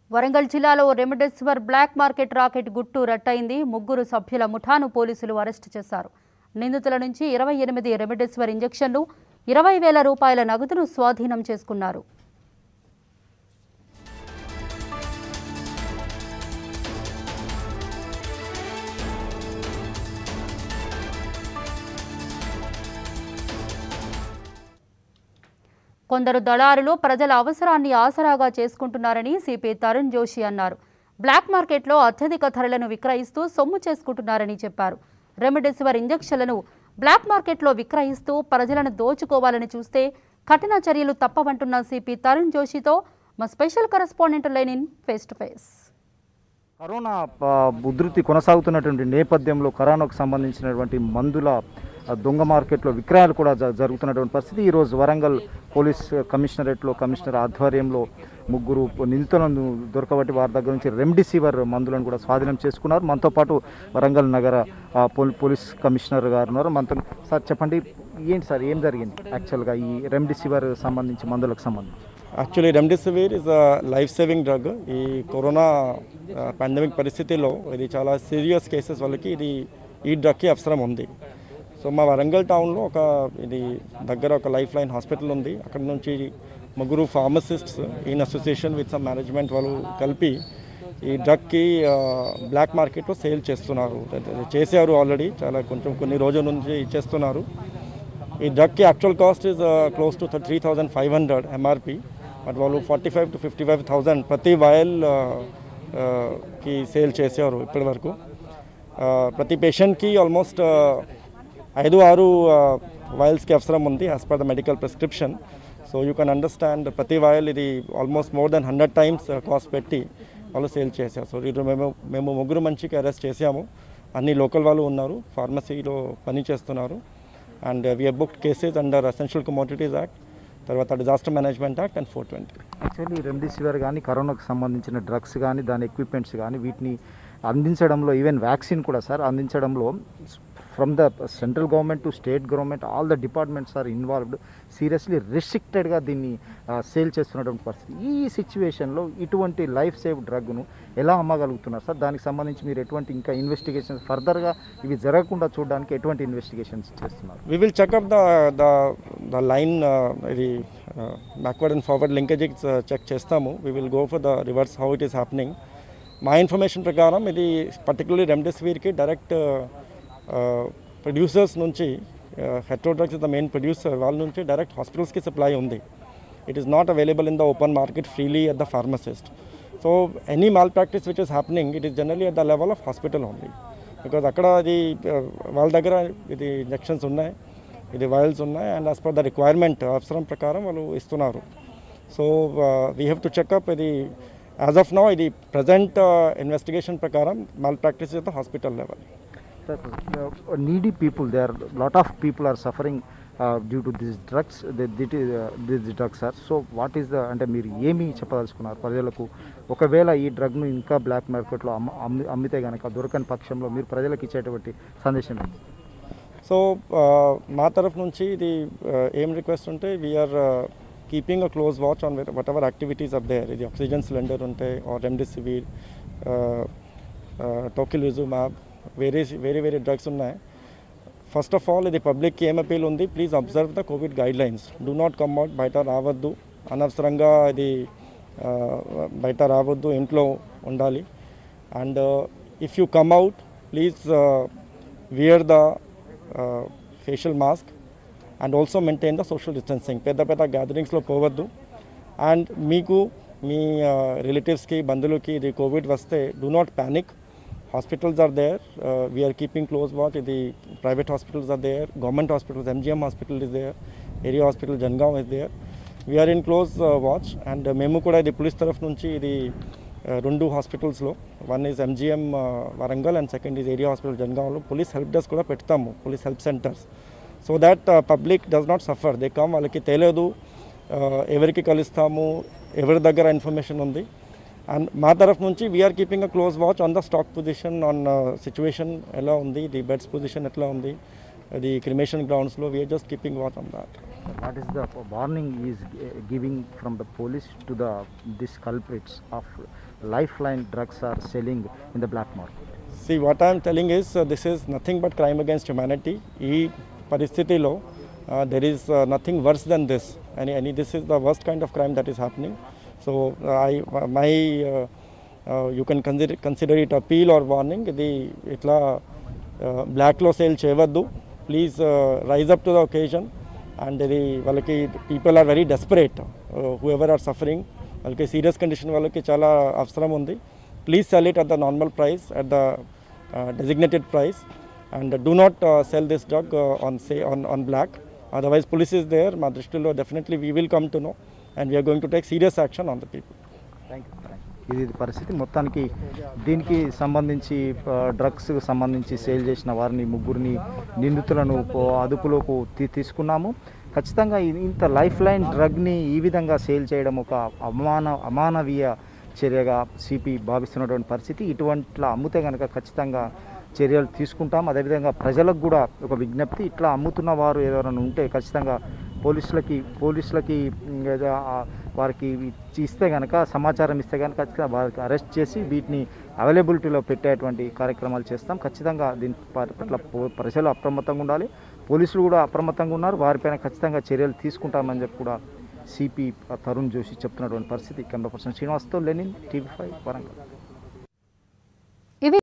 వరంగల్ జిల్లాలో remdesivir black market rocket గుట్టు రట్టయింది ముగ్గురు సభ్యుల ముఠాను పోలీసులు అరెస్టు చేశారు నిందితుల నుంచి ఇరవై ఎనిమిది రెమిడెసివర్ ఇంజెక్షన్లు ఇరవై వేల రూపాయల నగదును స్వాధీనం చేసుకున్నారు కొందరు దళారులు ప్రజల అవసరాన్ని ఆసరాగా చేసుకుంటున్నారని సిపి తరుణ్ జోషి అన్నారు బ్లాక్ మార్కెట్లో అత్యధిక ధరలను విక్రయిస్తూ సొమ్ము చేసుకుంటున్నారని చెప్పారు రెమిడెసివర్ ఇంజెక్షన్లను బ్లాక్ మార్కెట్లో విక్రయిస్తూ ప్రజలను దోచుకోవాలని చూస్తే కఠిన చర్యలు తప్పవంటున్న సిపి తరుణ్ జోషితో మా special correspondent Lenin face to face corona ఆ, ఉధృతి కొనసాగుతున్నటువంటి నేపథ్యంలో కరోనాకు సంబంధించినటువంటి మందుల ఆ, దొంగ మార్కెట్లో విక్రయాలు కూడా జ- జరుగుతున్నటువంటి పరిస్థితి ఈరోజు వరంగల్ పోలీస్ కమిషనరేట్లో కమిషనర్ ఆధ్వర్యంలో ముగ్గురు నిందితులను దొరకబట్టి వారి దగ్గర నుంచి రెమ్డిసివర్ మందులను కూడా స్వాధీనం చేసుకున్నారు మనతో పాటు వరంగల్ నగర ఆ, పోల్- పోలీస్ కమిషనర్ గారు ఉన్నారు మనతో సార్ చెప్పండి ఏంటి సార్ ఏం జరిగింది యాక్చువల్గా ఈ రెమ్డిసివర్ సంబంధించి మందులకు సంబంధించి actually remdesivir is a life saving drug ఈ కరోనా పాండమిక్ పరిస్థితిలో ఇది చాలా సీరియస్ కేసెస్ వాళ్ళకి ఇది ఈ డ్రగ్కి అవసరం ఉంది సో మా వరంగల్ టౌన్లో ఒక ఇది దగ్గర ఒక లైఫ్ లైన్ హాస్పిటల్ ఉంది అక్కడ నుంచి ముగ్గురు pharmacists in association with some management వాళ్ళు కలిపి ఈ డ్రగ్కి బ్లాక్ మార్కెట్లో సేల్ చేస్తున్నారు చేశారు ఆల్రెడీ చాలా కొంచెం కొన్ని రోజుల నుంచి చేస్తున్నారు ఈ డ్రగ్కి actual cost is close to three thousand five hundred MRP but వాళ్ళు forty five to fifty five thousand ప్రతి వయల్ కి సేల్ చేశారు ఇప్పటి వరకు ప్రతి పేషెంట్కి ఆల్మోస్ట్ ఐదు ఆరు వయల్స్కి అవసరం ఉంది as per the medical prescription so you can understand ప్రతి వయల్ ఇది almost more than hundred times cost పెట్టి వాళ్ళు సేల్ చేశారు సో ఇది మేము మేము ముగ్గురు మంచికి అరెస్ట్ చేసాము అన్ని లోకల్ వాళ్ళు ఉన్నారు ఫార్మసీలో పని చేస్తున్నారు and we booked cases under essential commodities act తర్వాత disaster management act and four twenty actually remdesivir కానీ కరోనాకు సంబంధించిన డ్రగ్స్ కానీ దాని ఎక్విప్మెంట్స్ కానీ వీటిని అందించడంలో ఈవెన్ వ్యాక్సిన్ కూడా సార్ అందించడంలో from the central government to state government all the departments are involved seriously రిస్ట్రిక్టెడ్గా దీన్ని సేల్ చేస్తున్నటువంటి పరిస్థితి ఈ సిచ్యువేషన్లో ఇటువంటి లైఫ్ సేవ్ డ్రగ్ను ఎలా అమ్మగలుగుతున్నారు సార్ దానికి సంబంధించి మీరు ఎటువంటి ఇంకా ఇన్వెస్టిగేషన్స్ ఫర్దర్గా ఇవి జరగకుండా చూడడానికి ఎటువంటి ఇన్వెస్టిగేషన్స్ చేస్తున్నారు we will check up the the the line uh, the uh, backward and forward linkages uh, check చేస్తాము we will go for the reverse how it is happening మా ఇన్ఫర్మేషన్ ప్రకారం ఇది పర్టికులర్లీ రెమ్డెసివిర్కి డైరెక్ట్ ప్రొడ్యూసర్స్ నుంచి Hetero Drugs is the main producer వాళ్ళ నుంచి direct హాస్పిటల్స్కి supply ఉంది it is not available in the open market freely at the pharmacist so any malpractice which is happening it is generally at the level of hospital only because అక్కడ అది uh, వాళ్ళ దగ్గర ఇది injections ఉన్నాయి ఇది vials ఉన్నాయి and as per the requirement అవసరం ప్రకారం వాళ్ళు ఇస్తున్నారు so we have to checkup ఇది యాజ్ ఆఫ్ నో ఇది ప్రజెంట్ ఇన్వెస్టిగేషన్ ప్రకారం malpractice at the hospital level needy people there lot of people are suffering uh, due to these drugs the, the, uh, these drugs are so what is the అంటే మీరు ఏమి చెప్పదలుచుకున్నారు ప్రజలకు ఒకవేళ ఈ డ్రగ్ను ఇంకా black మార్కెట్లో అమ్మ అమ్మి అమ్మితే కనుక దొరకని పక్షంలో మీరు ప్రజలకు ఇచ్చేటువంటి సందేశం ఏంటి సో మా తరఫు నుంచి ఇది uh, ఏం రిక్వెస్ట్ ఉంటే we are keeping a close watch on whatever activities of there ఇది ఆక్సిజన్ సిలిండర్ ఉంటే ఆర్ రెమ్డెసివిర్ టోకిలిజుమాబ్ వేరే వేరే వేరే డ్రగ్స్ ఉన్నాయి ఫస్ట్ ఆఫ్ ఆల్ ఇది పబ్లిక్కి ఏం అపీల్ ఉంది please observe the covid guidelines do not come out బయట రావద్దు అనవసరంగా ఇది ఆ, బయట రావద్దు ఇంట్లో ఉండాలి and if you come out please wear the facial mask and also maintain the social distancing పెద్ద పెద్ద గ్యాదరింగ్స్లో పోవద్దు అండ్ మీకు మీ రిలేటివ్స్కి బంధువులకి ఇది కోవిడ్ వస్తే do not panic hospitals are there we are keeping close watch ఇది private hospitals are there government hospitals MGM hospital is there area hospital Jangaon is there we are in close watch and మేము కూడా ఇది police తరఫు నుంచి ఇది uh, రెండు హాస్పిటల్స్లో one is MGM Warangal and second is area hospital జన్గావ్లో పోలీస్ హెల్ప్ డెస్క్ కూడా పెడతాము police help centres so that public does not suffer they come వాళ్ళకి తెలియదు uh, ఎవరికి కలుస్తాము ఎవరి దగ్గర ఇన్ఫర్మేషన్ ఉంది అండ్ మా తరఫు నుంచి we are keeping a close watch on the stock position on situation ఎలా ఉంది ది బెడ్స్ పొజిషన్ ఎట్లా ఉంది ది క్రిమేషన్ గ్రౌండ్స్లో we are just keeping watch on that what is the warning is uh, giving from the police to the these culprits of lifeline drugs are selling in the black market See, what I am telling is uh, this is nothing but crime against humanity. ఈ పరిస్థితిలో uh, there is uh, nothing worse than this. And, and this is the worst kind of crime that is happening. So, uh, I, my, uh, uh, you can consider, consider it appeal or warning. ఇది ఇట్లా బ్లాక్లో sale చేయవద్దు please rise up to the occasion and ఇది వాళ్ళకి people are very desperate whoever are suffering వాళ్ళకి serious condition వాళ్ళకి చాలా అవసరం ఉంది please sell it at the normal price at the designated price and do not uh, sell this drug uh, on say on, on black otherwise police is there మా దృష్టిలో definitely we will come to know and we are going to take serious action on the people thank you ఇది ఇది పరిస్థితి మొత్తానికి దీనికి సంబంధించి డ్రగ్స్కి సంబంధించి సేల్ చేసిన వారిని ముగ్గురిని నిందితులను పో- అదుపులోకి తీ- తీసుకున్నాము ఖచ్చితంగా ఇ- ఇంత లైఫ్ లైన్ డ్రగ్ని ఈ విధంగా సేల్ చేయడం ఒక అమాన అమానవీయ చర్యగా సిపి భావిస్తున్నటువంటి పరిస్థితి ఇటువంటిలా అమ్మితే కనుక ఖచ్చితంగా చర్యలు తీసుకుంటాం అదేవిధంగా ప్రజలకు కూడా ఒక విజ్ఞప్తి ఇట్లా అమ్ముతున్న వారు ఎవరైనా ఉంటే ఖచ్చితంగా పోలీసులకి పోలీసులకి ఉమ్, ఏదో ఆ వారికి ఇచ్చి- ఇస్తే కనుక సమాచారం ఇస్తే కనుక ఖచ్చితంగా వారికి అరెస్ట్ చేసి వీటిని అవైలబిలిటీలో పెట్టేటువంటి కార్యక్రమాలు చేస్తాం ఖచ్చితంగా దీని ప- పట్ల పో- ప్రజలు అప్రమత్తంగా ఉండాలి పోలీసులు కూడా అప్రమత్తంగా ఉన్నారు వారిపైన ఖచ్చితంగా చర్యలు తీసుకుంటామని చెప్పి కూడా సిపి తరుణ్ జోషి చెప్తున్నటువంటి పరిస్థితి కెమెరా పర్సన్ శ్రీనివాస్తో లెనిన్ టీవీ ఫైవ్ వరంగల్